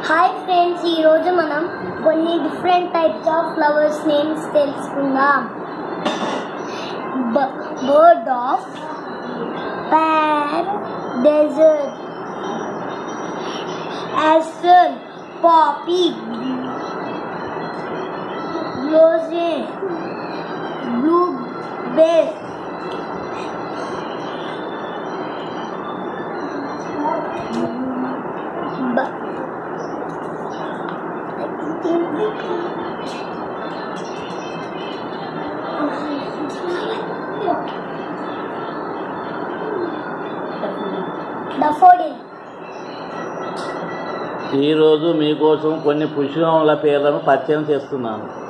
hi friends ఈరోజు మనం కొన్ని different types of flowers names తెలుసుకుందాం బర్డ్ ఆఫ్ ప్యార్ డెజర్ట్ యాసల్ పాపీ గ్లోజే బ్లూ బేస్ డఫోడిల్ ఈరోజు మీకోసం కొన్ని పుష్పముల పేర్లను పరిచయం చేస్తున్నాను